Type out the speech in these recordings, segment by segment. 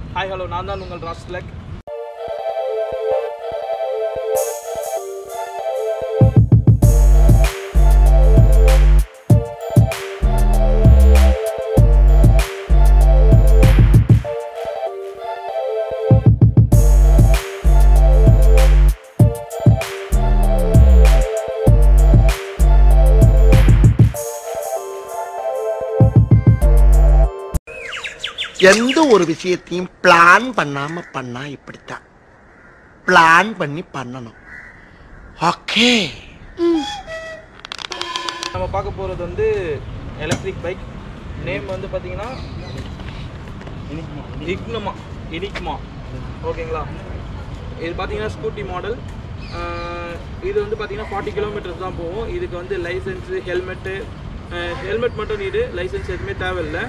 Hi hello நான் தான் உங்கள் ராஸ்லக் எந்த ஒரு விஷயத்தையும் பிளான் பண்ணாம பண்ணா இப்படித்தான் பிளான் பண்ணி பண்ணணும் ஓகே நம்ம பார்க்க போகிறது வந்து எலக்ட்ரிக் பைக் நேம் வந்து பார்த்தீங்கன்னா இக்னமா இனிக்மா ஓகேங்களா இது பார்த்தீங்கன்னா ஸ்கூட்டி மாடல் இது வந்து பார்த்தீங்கன்னா ஃபார்ட்டி கிலோமீட்டர்ஸ் தான் போகும் இதுக்கு வந்து லைசன்ஸு ஹெல்மெட்டு ஹெல்மெட் மட்டும் நீடு லைசன்ஸ் எதுவுமே தேவையில்லை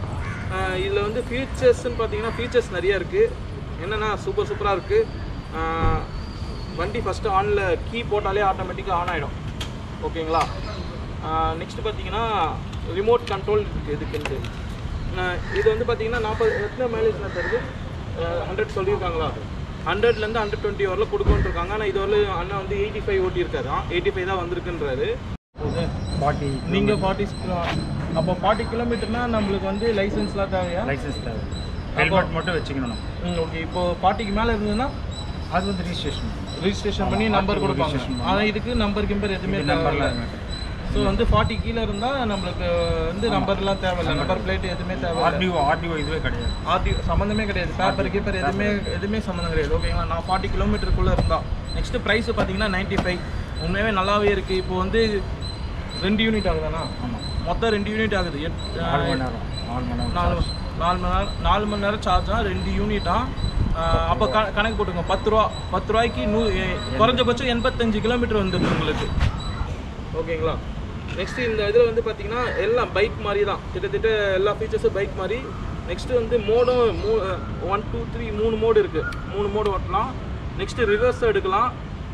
இதில் வந்து ஃபீச்சர்ஸ்னு பார்த்தீங்கன்னா ஃபீச்சர்ஸ் நிறைய இருக்குது என்னென்னா சூப்பர் சூப்பராக இருக்குது வண்டி ஃபஸ்ட்டு ஆனில் கீ போட்டாலே ஆட்டோமேட்டிக்காக ஆன் ஆகிடும் ஓகேங்களா நெக்ஸ்ட் பார்த்தீங்கன்னா ரிமோட் கண்ட்ரோல் இருக்குது இதுக்குன்ட்டு ஆஹ் இது வந்து பார்த்தீங்கன்னா நாற்பது எத்தனை மைலேஜ் தருது ஹண்ட்ரட் சொல்லியிருக்காங்களா ஹண்ட்ரட்லேருந்து ஹண்ட்ரட் டுவெண்ட்டி வரல கொடுக்கணும்னு இருக்காங்க ஆனால் இது வரல அண்ணா வந்து எயிட்டி ஃபைவ் ஓட்டியிருக்காரு எயிட்டி ஃபைவ் தான் வந்திருக்குன்றாரு ஃபார்ட்டி நீங்கள் ஃபார்ட்டி அப்போ ஃபார்ட்டி கிலோமீட்டர்னா நம்மளுக்கு வந்து லைசன்ஸ்லாம் தேவையா லைசன்ஸ் தேவை ஹெல்மெட் மட்டும் வச்சுக்கணும் நம்ம. ம் ஓகே இப்போ ஃபார்ட்டிக்கு மேலே இருந்ததுன்னா அது வந்து ரிஜிஸ்ட்ரேஷன் ரிஜிஸ்ட்ரேஷன் பண்ணி ஆமா, நம்பர் RTO கொடுப்பாங்க registration ஆனால் இதுக்கு நம்பர் கிம்பர் எதுவுமே நம்பர்ல தேவையில்ல ஸோ வந்து ஃபார்ட்டி கீழே இருந்தால் நம்மளுக்கு வந்து நம்பர்லாம் தேவையில்ல நம்பர் பிளேட் எதுவுமே தேவையில்ல ஆர்டிஓ ஆர்டிஓ இதுவே கிடையாது ஆர்டி சம்மந்தமே கிடையாது பேப்பர் கீப்பர் எதுவுமே எதுவுமே சம்மந்தம் கிடையாது ஓகேங்களா நான் ஃபார்ட்டி கிலோமீட்டருக்குள்ளே இருந்தால் நெக்ஸ்ட்டு ப்ரைஸ் பார்த்தீங்கன்னா நைன்ட்டி ஃபைவ் உண்மையாகவே நல்லாவே இருக்குது இப்போ வந்து ரெண்டு யூனிட் ஆகுதாண்ணா ஆமாம் மொத்தம் ரெண்டு யூனிட் ஆகுது எட்- நாலு மணி நேரம் நாலு மணி நேரம் நாலு நாலு மணி நேரம் நாலு மணி நேரம் சார்ஜா ரெண்டு யூனிட்டா அப்போ க கணக்கு போட்டுங்க பத்து ரூபா பத்து ரூபாய்க்கு நூ எ- குறைஞ்சபட்சம் எண்பத்தஞ்சு கிலோமீட்டர் வந்துடுது உங்களுக்கு ஓகேங்களா நெக்ஸ்ட் இந்த இதில் வந்து பார்த்தீங்கன்னா எல்லாம் பைக் மாதிரி தான் கிட்டத்தட்ட எல்லா ஃபீச்சர்ஸும் பைக் மாதிரி நெக்ஸ்ட் வந்து மோடும் மூ ஒன் டூ த்ரீ மூணு மோடு இருக்குது மூணு மோடு ஓட்டலாம் நெக்ஸ்ட் ரிவர்ஸ் எடுக்கலாம்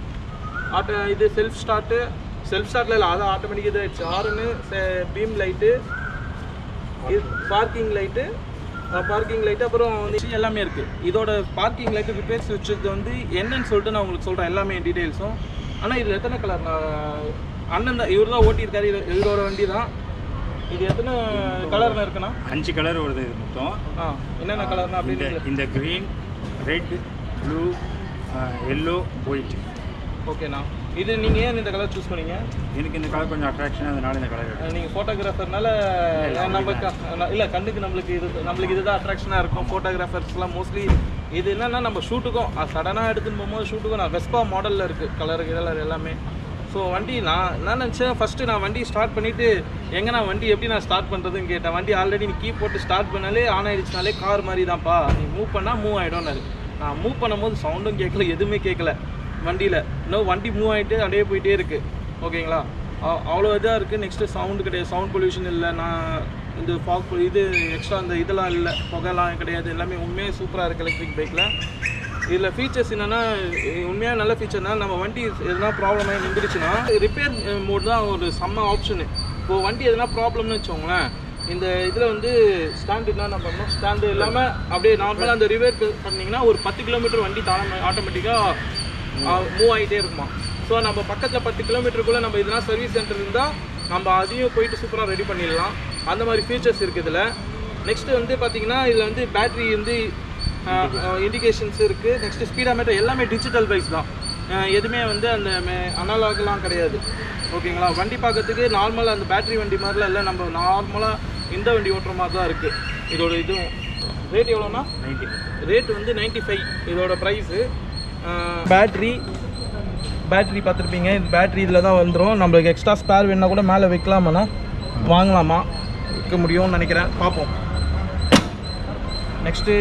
ஆட்டோ இது செல்ஃப் ஸ்டார்ட்டு செல்ஃப் ஸ்டார்ட்ல இல்லை அது ஆட்டோமேட்டிக் இது ஆயிடுச்சு ஆறுன்னு பீம் லைட்டு இது பார்க்கிங் லைட்டு பார்க்கிங் லைட்டு அப்புறம் வந்து எல்லாமே இருக்குது இதோட பார்க்கிங் லைட்டு ரிப்பேர்ஸ் வச்சது வந்து என்னன்னு சொல்லிட்டு நான் உங்களுக்கு சொல்கிறேன் எல்லாமே டீட்டெயில்ஸும் ஆனால் இதில் எத்தனை கலர் நான் அண்ணன் தான் இவர் தான் ஓட்டியிருக்காரு இது இவரோட வண்டி தான் இது எத்தனை கலர்ல இருக்குண்ணா அஞ்சு கலர் வருது இது மொத்தம் ஆ என்னென்ன கலர்னா இந்த அப்படின்னு இந்த green red blue yellow white ஓகேண்ணா இது நீங்கள் ஏன் இந்த கலர் சூஸ் பண்ணீங்க எனக்கு இந்த கலர் கொஞ்சம் அட்ராக்ஷன் அதனால இந்த கலர் எடுத்தேன் நீங்கள் ஃபோட்டோகிராஃபர்னால நம்ம க- இல்லை கண்ணுக்கு நம்மளுக்கு இது நம்மளுக்கு இதுதான் அட்ராக்ஷனாக இருக்கும் ஃபோட்டோகிராஃபர்ஸ்லாம் மோஸ்ட்லி இது என்னன்னா நம்ம ஷூட்டுக்கும் சடனாக எடுத்துன்னு போகும்போது ஷூட்டுக்கும் நான் வெஸ்பா மாடலில் இருக்குது கலர் கலர் எல்லாமே ஸோ வண்டி நான் என்ன நினச்சேன் ஃபஸ்ட்டு நான் வண்டி ஸ்டார்ட் பண்ணிவிட்டு எங்கே நான் வண்டி எப்படி நான் ஸ்டார்ட் பண்ணுறதுன்னு கேட்டேன் வண்டி ஆல்ரெடி நீ கீ போட்டு ஸ்டார்ட் பண்ணாலே ஆன் ஆயிடுச்சுனாலே கார் மாதிரி தான்ப்பா நீ மூவ் பண்ணால் மூவ் ஆகிடும்னாரு நான் மூவ் பண்ணும்போது சவுண்டும் கேட்கல எதுவுமே கேட்கல வண்டியில் இன்னும் வண்டி மூவ் ஆகிட்டு அப்படியே போயிட்டே இருக்குது ஓகேங்களா அ- அவ்வளோ இதாக இருக்குது நெக்ஸ்ட்டு சவுண்டு கிடையாது சவுண்ட் பொல்யூஷன் இல்லை நான் இந்த ஃபாக் இது எக்ஸ்ட்ரா அந்த இதெல்லாம் இல்லை புகைலாம் கிடையாது எல்லாமே உண்மையாக சூப்பராக இருக்குது எலக்ட்ரிக் பைக்கில் இதில் ஃபீச்சர்ஸ் என்னென்னா உண்மையாக நல்ல ஃபீச்சர்னா நம்ம வண்டி எதனா ப்ராப்ளம் ஆகி நின்றுச்சுன்னா ரிப்பேர் மோட் தான் ஒரு செம்ம ஆப்ஷனு இப்போ வண்டி எதனா ப்ராப்ளம்னு வச்சோங்களேன் இந்த இதில் வந்து ஸ்டாண்டு என்ன பண்ணணும் ஸ்டாண்டு இல்லாமல் அப்படியே நார்மலாக அந்த ரிவேர் பண்ணிங்கன்னா ஒரு பத்து கிலோமீட்டர் வண்டி தான ஆட்டோமேட்டிக்காக மூவ் ஆகிட்டே இருக்குமா ஸோ நம்ம பக்கத்தில் பத்து கிலோமீட்டருக்குள்ளே நம்ம இதெல்லாம் சர்வீஸ் சென்டர் இருந்தால் நம்ம அதையும் போயிட்டு சூப்பராக ரெடி பண்ணிடலாம் அந்த மாதிரி ஃபீச்சர்ஸ் இருக்குது இதில் நெக்ஸ்ட்டு வந்து பார்த்தீங்கன்னா இதில் வந்து பேட்டரி வந்து இண்டிகேஷன்ஸ் இருக்குது நெக்ஸ்ட்டு ஸ்பீடாமீட்டர் எல்லாமே டிஜிட்டல் பைக்ஸ் தான் அஹ் எதுவுமே வந்து அந்த அனலாக்லாம் கிடையாது ஓகேங்களா வண்டி பார்க்கறதுக்கு நார்மல் அந்த பேட்டரி வண்டி மாதிரிலாம் இல்லை நம்ம நார்மலாக இந்த வண்டி ஓட்டுற மாதிரி தான் இருக்குது இதோட இதுவும் ரேட் எவ்வளோண்ணா நைன்டி ரேட் வந்து 95 ஃபைவ் இதோட ப்ரைஸு பேட்ரி பேட்ரி பார்த்துருப்பீங்க இந்த பேட்ரி இதில் தான் வந்துடும் நம்மளுக்கு எக்ஸ்ட்ரா ஸ்பேர் வேணா கூட மேலே வைக்கலாமாண்ணா வாங்கலாமா வைக்க முடியும்னு நினைக்கிறேன் பார்ப்போம் நெக்ஸ்ட்டு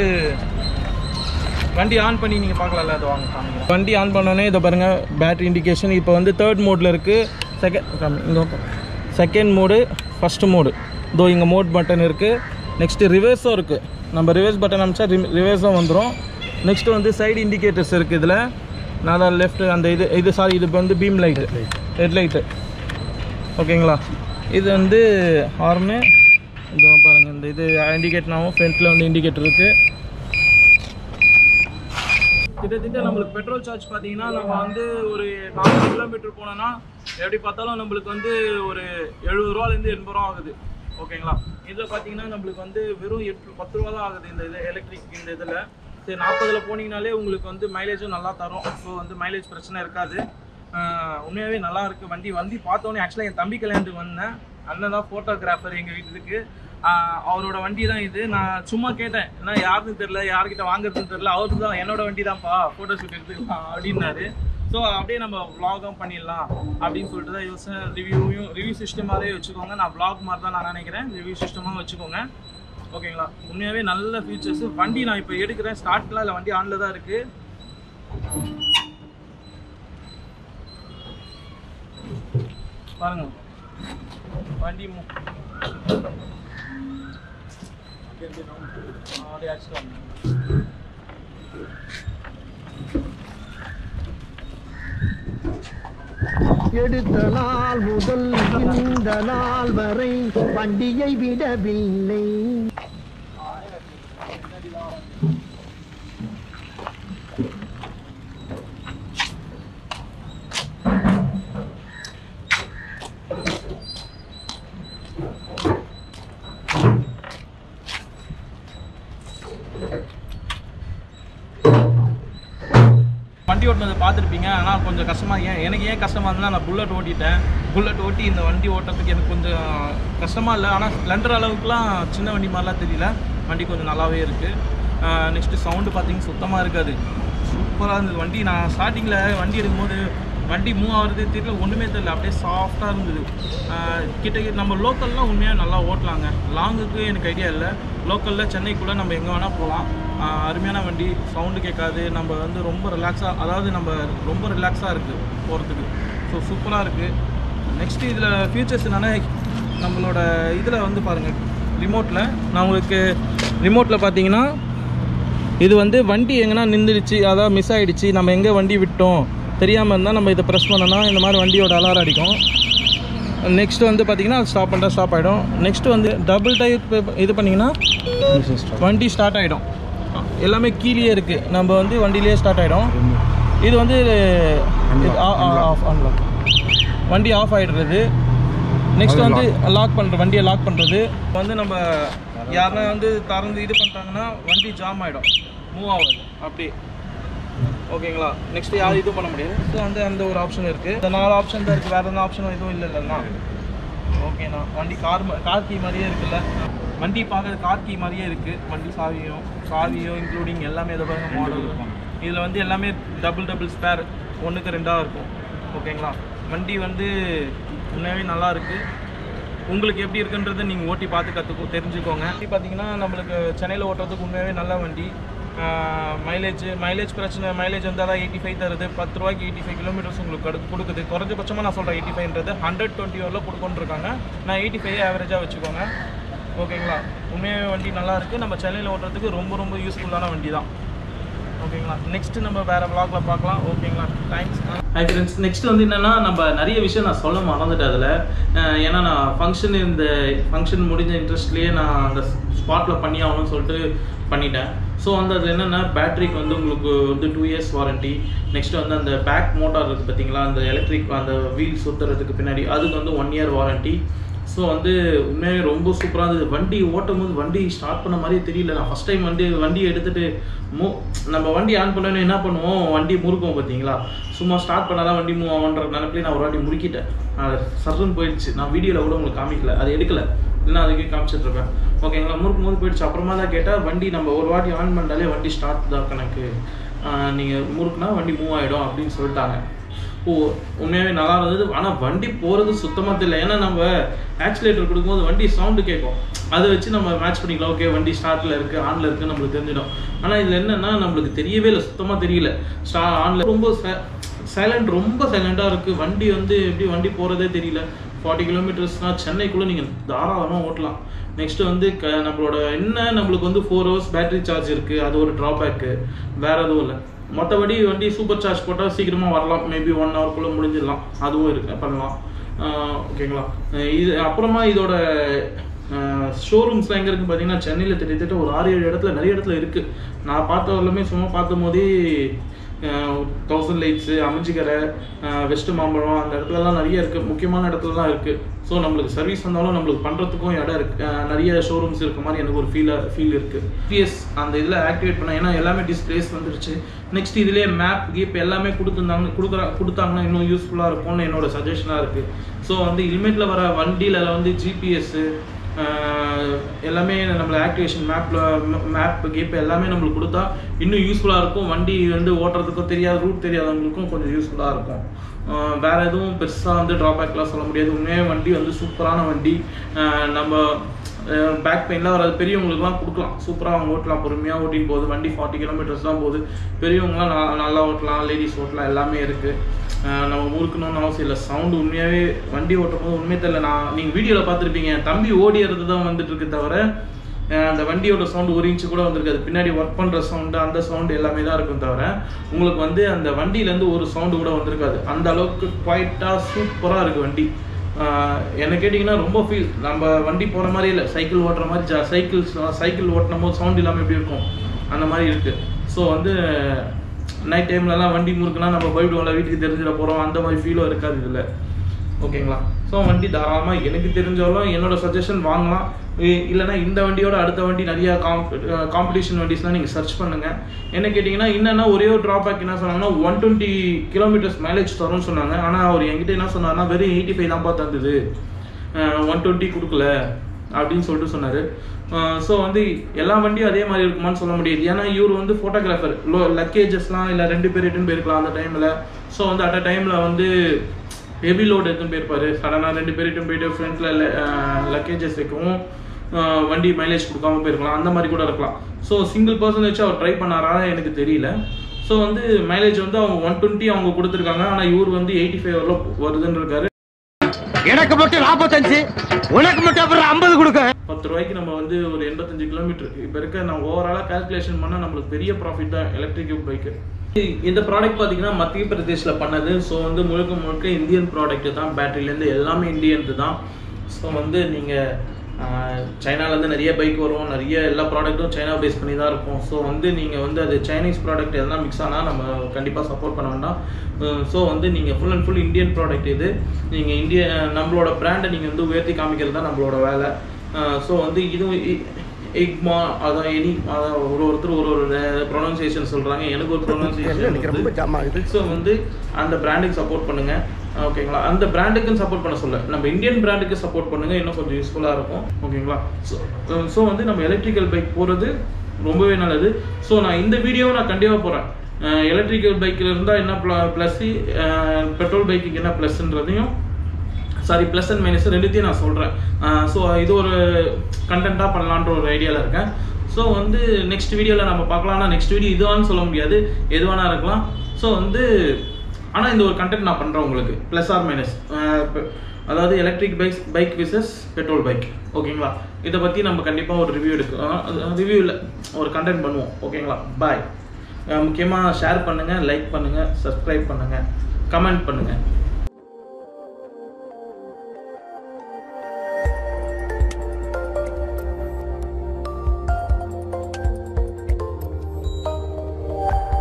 வண்டி ஆன் பண்ணி நீங்கள் பார்க்கலாம்ல அது வாங்க காமிக்கிறேன். வண்டி ஆன் பண்ணோன்னே இதை பாருங்கள் பேட்டரி இண்டிகேஷன் இப்போ வந்து தேர்ட் மோடில் இருக்குது செகண்ட் இங்கே செகண்ட் மோடு ஃபஸ்ட்டு மோடு இதோ இங்கே மோட் பட்டன் இருக்குது நெக்ஸ்ட்டு ரிவர்ஸும் இருக்குது நம்ம ரிவர்ஸ் பட்டன் அமைச்சா ரிவர்ஸும் வந்துடும் நெக்ஸ்ட்டு வந்து சைடு இண்டிகேட்டர்ஸ் இருக்குது இதில் நான் தான் லெஃப்ட் அந்த இது இது சாரி இது வந்து பீம் லைட்டு ஹெட் லைட்டு ஓகேங்களா இது வந்து ஹார்னு இதோ பாருங்கள் இந்த இது இண்டிகேட் ஆகும் ஃப்ரண்ட்டில் வந்து இண்டிகேட்டர் இருக்குது கிட்டத்தட்ட நம்மளுக்கு பெட்ரோல் சார்ஜ் பார்த்தீங்கன்னா நம்ம வந்து ஒரு நாற்பது கிலோமீட்டர் போனோம்னா எப்படி பார்த்தாலும் நம்மளுக்கு வந்து ஒரு எழுபது ரூபாலேருந்து எண்பது ரூபா ஆகுது ஓகேங்களா இதில் பார்த்தீங்கன்னா நம்மளுக்கு வந்து வெறும் எட்டு பத்து ரூபா தான் ஆகுது இந்த இது எலக்ட்ரிக் இந்த இதில் சரி நாற்பதில் போனீங்கனாலே உங்களுக்கு வந்து மைலேஜும் நல்லா தரும் ஸோ வந்து மைலேஜ் பிரச்சனை இருக்காது ஆஹ் உண்மையாகவே நல்லா இருக்கு வண்டி வண்டி பார்த்தோன்னே ஆக்சுவலாக என் தம்பி கல்யாணத்துக்கு வந்தேன் அண்ணன் தான் ஃபோட்டோகிராஃபர் எங்கள் வீட்டுக்கு ஆஹ் அவரோட வண்டி தான் இது நான் சும்மா கேட்டேன் என்ன யாருன்னு தெரியல யார்கிட்ட வாங்குறதுன்னு தெரியல அவருக்கு தான் என்னோட வண்டி தான்ப்பா ஃபோட்டோ ஷூட் எடுத்துக்கலாம் அப்படின்னாரு ஸோ அப்படியே நம்ம vlog-உம் பண்ணிடலாம் அப்படின்னு சொல்லிட்டு தான் யோசனை ரிவ்யூவையும் ரிவ்யூ சிஸ்டமாகவே வச்சுக்கோங்க நான் vlog மாதிரி தான் நான் நினைக்கிறேன் ரிவ்யூ சிஸ்டமாக வச்சுக்கோங்க ஓகேங்களா உண்மையாகவே நல்ல ஃபீச்சர்ஸ் வண்டி நான் இப்போ எடுக்கிறேன் ஸ்டார்ட்லாம் இல்லை வண்டி ஆனில் தான் இருக்குது பாருங்க வண்டி மு- ஆ, அப்படியே அடிச்சுட்டு வாங்க. எடுத்த நாள் முதல் இந்த நாள் வரை வண்டியை விடவில்லை வண்டி ஓட்டினதை பார்த்துருப்பீங்க ஆனால் கொஞ்சம் கஷ்டமாக ஏன் எனக்கு ஏன் கஷ்டமாக இருந்ததுன்னா நான் புல்லட் ஓட்டிட்டேன் புல்லட் ஓட்டி இந்த வண்டி ஓட்டுறதுக்கு எனக்கு கொஞ்சம் கஷ்டமாக இல்லை ஆனால் ஸ்ப்ளெண்டர் அளவுக்குலாம் சின்ன வண்டி மாதிரிலாம் தெரியல வண்டி கொஞ்சம் நல்லாவே இருக்குது நெக்ஸ்ட்டு சவுண்டு பார்த்தீங்கன்னா சுத்தமாக இருக்காது சூப்பராக இருந்தது வண்டி நான் ஸ்டார்டிங்கில் வண்டி எடுக்கும்போது வண்டி மூவ் ஆகுறது தெரியல ஒன்றுமே தெரியல அப்படியே சாஃப்டாக இருந்தது ஆஹ் கிட்ட கிட்ட நம்ம லோக்கல்லாம் உண்மையாக நல்லா ஓட்டலாங்க லாங்குக்கு எனக்கு ஐடியா இல்லை லோக்கலில் சென்னைக்குள்ளே நம்ம எங்கே வேணால் போகலாம் அருமையான வண்டி சவுண்டு கேட்காது நம்ம வந்து ரொம்ப ரிலாக்ஸாக அதாவது நம்ம ரொம்ப ரிலாக்ஸாக இருக்குது போகிறதுக்கு ஸோ சூப்பராக இருக்குது நெக்ஸ்ட்டு இதில் ஃபியூச்சர்ஸ் என்னென்னா நம்மளோட இதில் வந்து பாருங்கள் ரிமோட்டில் நான் உங்களுக்கு ரிமோட்டில் பார்த்தீங்கன்னா இது வந்து வண்டி எங்கன்னா நின்றுடுச்சு அதாவது மிஸ் ஆயிடுச்சு நம்ம எங்கே வண்டி விட்டோம் தெரியாமல் இருந்தால் நம்ம இதை ப்ரெஸ் பண்ணோம்னா இந்த மாதிரி வண்டியோட அலாரம் அடிக்கும் நெக்ஸ்ட் வந்து பார்த்தீங்கன்னா ஸ்டாப் பண்ணிட்டா ஸ்டாப் ஆகிடும் நெக்ஸ்ட் வந்து டபுள் டைப் இது பண்ணிங்கன்னா வண்டி ஸ்டார்ட் ஆகிடும் எல்லாமே கீழே இருக்குது நம்ம வந்து வண்டியிலே ஸ்டார்ட் ஆகிடும் இது வந்து ஆஃப் அன்லாக் வண்டி ஆஃப் ஆகிடுறது நெக்ஸ்ட் வந்து லாக் பண்ணுற வண்டியை லாக் பண்ணுறது வந்து நம்ம யாருன்னா வந்து திறந்து இது பண்ணிட்டாங்கன்னா வண்டி ஜாம் ஆகிடும் மூவ் ஆகாது அப்படி ஓகேங்களா நெக்ஸ்ட் யாரும் இது பண்ண முடியாது ஸோ வந்து அந்த ஒரு ஆப்ஷன் இருக்குது இந்த நாலு ஆப்ஷன் தான் இருக்குது வேறு எந்த ஆப்ஷனும் எதுவும் இல்லை இல்லைண்ணா ஓகேண்ணா வண்டி கார் கார் கீ மாதிரியே இருக்குல்ல வண்டி பார்க்குறது கார் கீ மாதிரியே இருக்குது வண்டி சாவியும் சாவியும் இன்க்ளூடிங் எல்லாமே இதை பாருங்க மாடல் இருக்கும் இதில் வந்து எல்லாமே டபுள் டபுள் ஸ்பேர் ஒன்றுக்கு ரெண்டாக இருக்கும் ஓகேங்களா வண்டி வந்து உண்மையாகவே நல்லா இருக்குது உங்களுக்கு எப்படி இருக்குன்றதை நீங்கள் ஓட்டி பார்த்து கற்றுக்கோ தெரிஞ்சுக்கோங்க வண்டி பார்த்தீங்கன்னா நம்மளுக்கு சென்னையில் ஓட்டுறதுக்கு உண்மையாகவே நல்ல வண்டி மைலேஜ் மைலேஜ் பிரச்சனை மைலேஜ் வந்து அதான் எயிட்டி ஃபைவ் தருது பத்து ரூபாய்க்கு எயிட்டி ஃபைவ் கிலோமீட்டர்ஸ் உங்களுக்கு கடு கொடுக்குது குறைஞ்சபட்சமாக நான் சொல்கிறேன் எயிட்டி ஃபைவ்ன்றது ஹண்ட்ரட் டுவெண்ட்டி வரல கொடுக்கொண்டிருக்காங்க நான் எயிட்டி ஃபைவ் ஆவரேஜாக வச்சுக்கோங்க ஓகேங்களா உண்மையாகவே வண்டி நல்லா இருக்குது நம்ம சென்னையில் ஓட்டுறதுக்கு ரொம்ப ரொம்ப யூஸ்ஃபுல்லான வண்டி தான் ஓகேங்களா நெக்ஸ்ட் நம்ம வேற vlogல பார்க்கலாம் ஓகேங்களா தேங்க்ஸ் ஹை ஃப்ரெண்ட்ஸ் நெக்ஸ்ட் வந்து என்னன்னா நம்ம நிறைய விஷயம் நான் சொல்ல மறந்துட்டேன் அதில் ஏன்னா நான் ஃபங்க்ஷன் இந்த ஃபங்க்ஷன் முடிஞ்ச இன்ட்ரெஸ்ட்லேயே நான் அந்த ஸ்பாட்டில் பண்ணி ஆகணும்னு சொல்லிட்டு பண்ணிட்டேன் ஸோ வந்து அது என்னென்னா பேட்டரிக்கு வந்து உங்களுக்கு வந்து டூ இயர்ஸ் வாரண்டி நெக்ஸ்ட் வந்து அந்த பேக் மோட்டார் இருக்குது பார்த்தீங்களா அந்த எலக்ட்ரிக் அந்த வீல் சுற்றுறதுக்கு பின்னாடி அதுக்கு வந்து ஒன் இயர் வாரண்டி ஸோ வந்து உண்மையாகவே ரொம்ப சூப்பராக இருந்தது வண்டி ஓட்டும் போது வண்டி ஸ்டார்ட் பண்ண மாதிரியே தெரியல நான் ஃபஸ்ட் டைம் வண்டி வண்டியை எடுத்துகிட்டு மூ நம்ம வண்டி ஆன் பண்ணோன்னே என்ன பண்ணுவோம் வண்டி முறுக்கும் பார்த்தீங்களா சும்மா ஸ்டார்ட் பண்ணாதான் வண்டி மூவ் ஆகுன்ற நினைப்பிலே நான் ஒரு வாட்டி முறுக்கிட்டேன் அது சர்ன்னு போயிடுச்சு நான் வீடியோவில் கூட உங்களுக்கு காமிக்கல அது எடுக்கல இல்லைன்னா அதுக்கே காமிச்சிட்டு இருப்பேன் ஓகேங்களா முறுக்கும் போது போயிடுச்சு அப்புறமா தான் கேட்டால் வண்டி நம்ம ஒரு வாட்டி ஆன் பண்ணிட்டாலே வண்டி ஸ்டார்ட் தான் கணக்கு நீங்கள் முறுக்குனா வண்டி மூவ் ஆகிடும் அப்படின்னு சொல்லிட்டாங்க ஓ உண்மையாகவே நல்லா இருந்தது ஆனால் வண்டி போகிறது சுத்தமாக தெரியல ஏன்னா நம்ம ஆக்சிலேட்டர் கொடுக்கும்போது வண்டி சவுண்டு கேட்கும் அதை வச்சு நம்ம மேட்ச் பண்ணிக்கலாம் ஓகே வண்டி ஸ்டார்ட்டில் இருக்குது ஆனில் இருக்குது நம்மளுக்கு தெரிஞ்சிடும் ஆனால் இதில் என்னென்னா நம்மளுக்கு தெரியவே இல்லை சுத்தமாக தெரியல ஸ்டா ஆனில் ரொம்ப சைலண்ட் ரொம்ப சைலண்ட்டாக இருக்குது வண்டி வந்து எப்படி வண்டி போகிறதே தெரியல ஃபார்ட்டி கிலோமீட்டர்ஸ்னால் சென்னைக்குள்ளே நீங்கள் தாராளமாக ஓட்டலாம் நெக்ஸ்ட்டு வந்து க நம்மளோட என்ன நம்மளுக்கு வந்து ஃபோர் ஹவர்ஸ் பேட்டரி சார்ஜ் இருக்குது அது ஒரு ட்ராபேக்கு வேறு எதுவும் இல்லை மற்றபடி வண்டி சூப்பர் சார்ஜ் போட்டால் சீக்கிரமாக வரலாம் மேபி ஒன் ஹவர்க்குள்ளே முடிஞ்சிடலாம் அதுவும் இருக்கு பண்ணலாம் ஆஹ் ஓகேங்களா அஹ் இது அப்புறமா இதோட ஷோரூம்ஸ்லாம் எங்கே இருக்குன்னு பார்த்தீங்கன்னா சென்னையில் கிட்டத்தட்ட ஒரு ஆறு ஏழு இடத்துல நிறைய இடத்துல இருக்குது நான் பார்த்த வரலுமே சும்மா பார்த்தும் போதே தௌசண்ட் லைட்ஸு அமைஞ்சிக்கரை வெஸ்ட் மாம்பழம் அந்த இடத்துலலாம் நிறைய இருக்குது முக்கியமான இடத்துலலாம் இருக்குது ஸோ நம்மளுக்கு சர்வீஸ் வந்தாலும் நம்மளுக்கு பண்ணுறதுக்கும் இடம் இருக்குது நிறைய ஷோரூம்ஸ் இருக்க மாதிரி எனக்கு ஒரு ஃபீல் ஃபீல் இருக்குது பிஎஸ் அந்த இதில் ஆக்டிவேட் பண்ண ஏன்னா எல்லாமே டிஸ்பிளேஸ் வந்துருச்சு நெக்ஸ்ட் இதுலேயே மேப் கீப் எல்லாமே கொடுத்துருந்தாங்க கொடுக்குற கொடுத்தாங்கன்னா இன்னும் யூஸ்ஃபுல்லாக இருக்கும்னு என்னோட சஜஷனாக இருக்குது ஸோ வந்து இனிமேட்டில் வர வண்டியில் வந்து ஜிபிஎஸ்ஸு எல்லாமே நம்மள ஆக்டிவேஷன் மேப்பில் மேப் கீப் எல்லாமே நம்மளுக்கு கொடுத்தா இன்னும் யூஸ்ஃபுல்லாக இருக்கும் வண்டி வந்து ஓட்டுறதுக்கும் தெரியாத ரூட் தெரியாதவங்களுக்கும் கொஞ்சம் யூஸ்ஃபுல்லாக இருக்கும் ஆஹ் வேற எதுவும் பெருசாக வந்து ட்ராபேக்லாம் சொல்ல முடியாது உண்மையாக வண்டி வந்து சூப்பரான வண்டி ஆஹ் நம்ம பேக் பெயின்லாம் வராது பெரியவங்களுக்குலாம் கொடுக்கலாம் சூப்பராக அவங்க ஓட்டலாம் பொறுமையாக ஓட்டின்னு போகுது வண்டி ஃபார்ட்டி கிலோமீட்டர்ஸ் தான் போகுது பெரியவங்களாம் நா- நல்லா ஓட்டலாம் லேடிஸ் ஓட்டலாம் எல்லாமே இருக்குது நம்ம முறுக்கணும்னு அவசியம் இல்லை சவுண்டு உண்மையாகவே வண்டி ஓட்டும் போது உண்மையே தெரியல நான் நீங்கள் வீடியோவில் பார்த்துருப்பீங்க என் தம்பி ஓடிறது தான் வந்துட்டு இருக்கு தவிர அஹ் அந்த வண்டியோட சவுண்டு ஒரு இன்ச்சு கூட வந்திருக்காது பின்னாடி ஒர்க் பண்ணுற சவுண்டு அந்த சவுண்டு எல்லாமே தான் இருக்கும் தவிர உங்களுக்கு வந்து அந்த வண்டியிலேருந்து ஒரு சவுண்டு கூட வந்திருக்காது அந்த அளவுக்கு குவைட்டாக சூப்பராக இருக்குது வண்டி ஆஹ் என்ன கேட்டிங்கன்னா ரொம்ப ஃபீல் நம்ம வண்டி போகிற மாதிரி இல்லை சைக்கிள் ஓட்டுற மாதிரி ஜா சைக்கிள் சைக்கிள் ஓட்டின போது சவுண்ட் இல்லாமல் எப்படி இருக்கும் அந்த மாதிரி இருக்குது ஸோ வந்து நைட் டைம்லலாம் வண்டி முறுக்குனா நம்ம போயிடுவோம்ல வீட்டுக்கு தெரிஞ்சிட போகிறோம் அந்த மாதிரி ஃபீலும் இருக்காது இதில் ஓகேங்களா ஸோ வண்டி தாராளமாக எனக்கு தெரிஞ்சாலும் என்னோட சஜஷன் வாங்கலாம் இ- இல்லைன்னா இந்த வண்டியோட அடுத்த வண்டி நிறைய காம்படிஷன் வண்டிஸ்லாம் நீங்கள் சர்ச் பண்ணுங்க என்ன கேட்டிங்கன்னா என்னன்னா ஒரே ஒரு ட்ராபேக் என்ன சொன்னாங்கன்னா ஒன் டுவெண்ட்டி கிலோமீட்டர்ஸ் மைலேஜ் தரும்னு சொன்னாங்க ஆனால் அவர் என்கிட்ட என்ன சொன்னார்னா வெறும் எயிட்டி ஃபைவ் தான் பார்த்து தந்தது ஒன் டுவெண்ட்டி கொடுக்கல அப்படின்னு சொல்லிட்டு சொன்னார் ஸோ வந்து எல்லா வண்டியும் அதே மாதிரி இருக்குமான்னு சொல்ல முடியாது ஏன்னா இவர் வந்து ஃபோட்டோகிராஃபர் லோ லக்கேஜஸ்லாம் இல்லை ரெண்டு பேர் எட்டுன்னு போயிருக்கலாம் அந்த டைமில் ஸோ வந்து அட் அ டைமில் வந்து ஹெவி லோட் எடுத்துன்னு போயிருப்பாரு சடனாக ரெண்டு பேர் எட்டுன்னு போயிட்டு ஃப்ரண்ட்டில் லக்கேஜஸ் வைக்கவும் அஹ், வண்டி மைலேஜ் கொடுக்காம போயிருக்கலாம் அந்த மாதிரி கூட இருக்கலாம் ஸோ சிங்கிள் பர்சன் வச்சு அவர் ட்ரை பண்ணாரா எனக்கு தெரியல ஸோ வந்து மைலேஜ் வந்து அவங்க ஒன் டுவெண்ட்டி அவங்க கொடுத்துருக்காங்க ஆனால் இவர் வந்து எயிட்டி ஃபைவ் வரல வருதுன்னு இருக்காரு எனக்கு மட்டும் நாற்பத்தஞ்சு உனக்கு மட்டும் அப்புறம் ஐம்பது கொடுக்க பத்து ரூபாய்க்கு நம்ம வந்து ஒரு எண்பத்தஞ்சு கிலோமீட்டர் இப்போ இருக்க நான் ஓவராலாக கால்குலேஷன் பண்ணால் நம்மளுக்கு பெரிய ப்ராஃபிட் தான் எலக்ட்ரிக் பைக்கு இந்த ப்ராடக்ட் பார்த்தீங்கன்னா மத்திய பிரதேஷில் பண்ணது ஸோ வந்து முழுக்க முழுக்க இந்தியன் ப்ராடக்ட் தான் பேட்டரியிலேருந்து எல்லாமே இந்தியன்து தான் ஸோ வந்து நீங்கள் சைனாலேருந்து நிறைய பைக் வரும் நிறைய எல்லா ப்ராடக்ட்டும் சைனா பேஸ் பண்ணி தான் இருக்கும் ஸோ வந்து நீங்கள் வந்து அது சைனீஸ் ப்ராடக்ட் எதனா மிக்ஸ் ஆனால் நம்ம கண்டிப்பாக சப்போர்ட் பண்ண வேண்டாம் ஸோ வந்து நீங்கள் full and full Indian product இது நீங்கள் இந்திய நம்மளோட பிராண்டை நீங்கள் வந்து உயர்த்தி காமிக்கிறது தான் நம்மளோட வேலை ஸோ வந்து இதுவும் எக்மா அதான் எனி அதான் ஒரு ஒருத்தர் ஒரு ஒரு ப்ரொனன்சியேஷன் சொல்கிறாங்க எனக்கு ஒரு எனக்கு ரொம்ப ப்ரொனன்சியேஷன் ஜாமா இது ஸோ வந்து அந்த பிராண்டுக்கு சப்போர்ட் பண்ணுங்க ஓகேங்களா அந்த பிராண்டுக்கும் சப்போர்ட் பண்ண சொல்ல நம்ம இந்தியன் பிராண்டுக்கு சப்போர்ட் பண்ணுங்க இன்னும் கொஞ்சம் யூஸ்ஃபுல்லாக இருக்கும் ஓகேங்களா ஸோ ஸோ வந்து நம்ம எலக்ட்ரிக்கல் பைக் போகிறது ரொம்பவே நல்லது ஸோ நான் இந்த வீடியோவை நான் கண்டிப்பாக போகிறேன் எலக்ட்ரிக்கல் பைக்கில் இருந்தால் என்ன ப்ளஸ் பெட்ரோல் பைக்குக்கு என்ன ப்ளஸ்ன்றதையும் சாரி ப்ளஸ் அண்ட் மைனஸ் ரெண்டுத்தையும் நான் சொல்கிறேன் ஸோ இது ஒரு கண்டென்ட்டாக பண்ணலான்ற ஒரு ஐடியாவில் இருக்கேன் ஸோ வந்து நெக்ஸ்ட் வீடியோவில் நம்ம பார்க்கலாம்னா நெக்ஸ்ட் வீடியோ இதுவான்னு சொல்ல முடியாது எது வேணா இருக்கலாம் ஸோ வந்து ஆனால் இந்த ஒரு கண்டென்ட் நான் பண்ணுறேன் உங்களுக்கு ப்ளஸ் ஆர் மைனஸ் அதாவது electric bikes bike versus petrol bike ஓகேங்களா இதை பற்றி நம்ம கண்டிப்பாக ஒரு ரிவ்யூ எடுக்கலாம் ரிவ்யூ இல்லை ஒரு கண்டென்ட் பண்ணுவோம் ஓகேங்களா பாய் முக்கியமாக ஷேர் பண்ணுங்கள் லைக் பண்ணுங்கள் சப்ஸ்கிரைப் பண்ணுங்கள் கமெண்ட் பண்ணுங்கள்